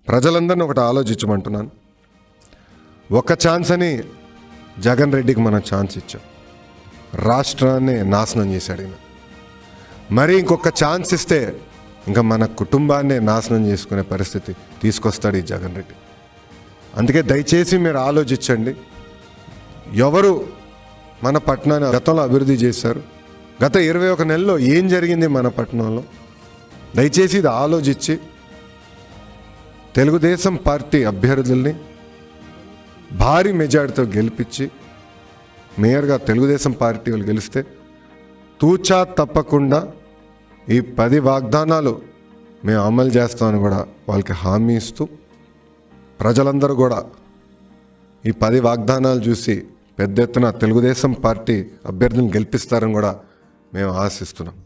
ప్రజలందరినీ ఒకటి ఆలోచించమంటున్నాను ఒక ఛాన్స్ అని జగన్ రెడ్డికి మనం ఛాన్స్ ఇచ్చాం రాష్ట్రాన్ని నాశనం చేశాడు ఈయన మరి ఇంకొక ఛాన్స్ ఇస్తే ఇంకా మన కుటుంబాన్ని నాశనం చేసుకునే పరిస్థితి తీసుకొస్తాడు ఈ జగన్ రెడ్డి అందుకే దయచేసి మీరు ఆలోచించండి ఎవరు మన పట్టణాన్ని గతంలో అభివృద్ధి చేశారు గత ఇరవై ఒక నెలలో ఏం జరిగింది మన పట్టణంలో దయచేసి ఇది ఆలోచించి తెలుగుదేశం పార్టీ అభ్యర్థుల్ని భారీ మెజార్టీతో గెలిపించి మేయర్గా తెలుగుదేశం పార్టీ వాళ్ళు గెలిస్తే తూచా తప్పకుండా ఈ పది వాగ్దానాలు మేము అమలు చేస్తామని కూడా వాళ్ళకి హామీ ఇస్తూ ప్రజలందరూ కూడా ఈ పది వాగ్దానాలు చూసి పెద్ద ఎత్తున తెలుగుదేశం పార్టీ అభ్యర్థిని గెలిపిస్తారని కూడా మేము ఆశిస్తున్నాం